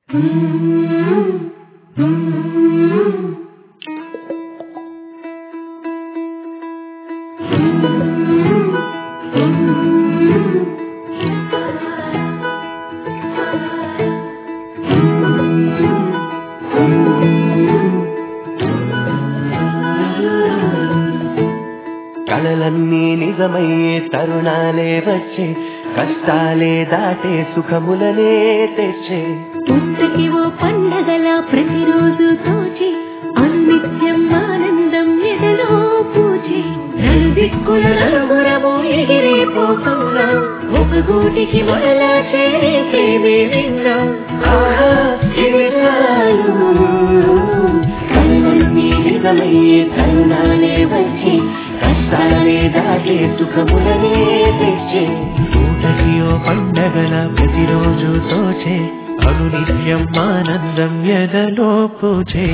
కళలన్నీ నిజమయ్యే తరుణాలే వచ్చే కష్టాలే దాటే సుఖములనే తెచ్చే పుట్టకి ఓ పండగల ప్రతిరోజు తోచి అనునిత్యం ఆనందం ఎదలో పూచి నలుదిక్కుల నలుగురము ఎగిరే పోతున్నా ఒక గూటికి మొదలా చేరే ప్రేమే విన్నా ఆహా, ఇది చాలు. కళలన్నీ నిజమయ్యే తరుణాలే వచ్చే కష్టాలే దాటే సుఖములనే తెచ్చే పూటకి ఓ పండగల ప్రతిరోజు తోచే అనునిత్యం ఆనందం ఎదలో పూచే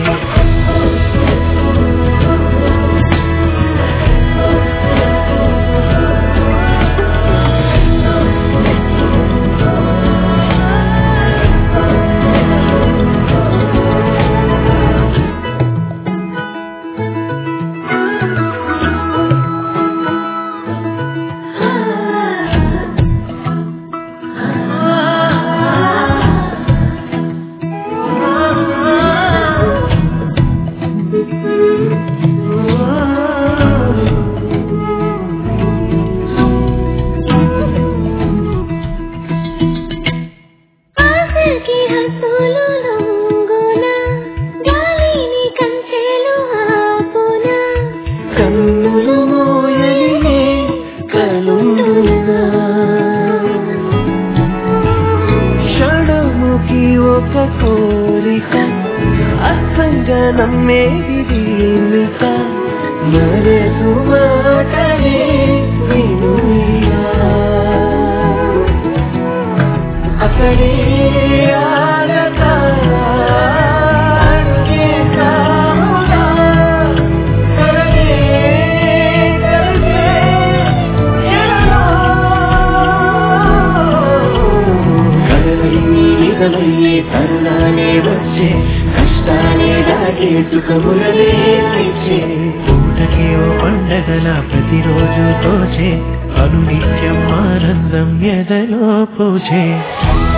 ఆశకి హద్దులు లొంగున గాలిని కంచెలు ఆపున కన్నులు మోయలినే కలుండునా క్షణముకి ఒక కోరిక అర్థంగా నమ్మేది దీనిక మనసు మాటలే వినుయా అక్కడే ఆగతా అంకితాముగా కలలే కలిసే ఎడలో. కలలన్నీ నిజమయ్యే తరుణాలే వచ్చే కష్టాలే దాటే సుఖములనే తెచ్చే పూటకి ఓ పండగల ప్రతిరోజు తోచే అనునిత్యం ఆనందం ఎదలో పూచే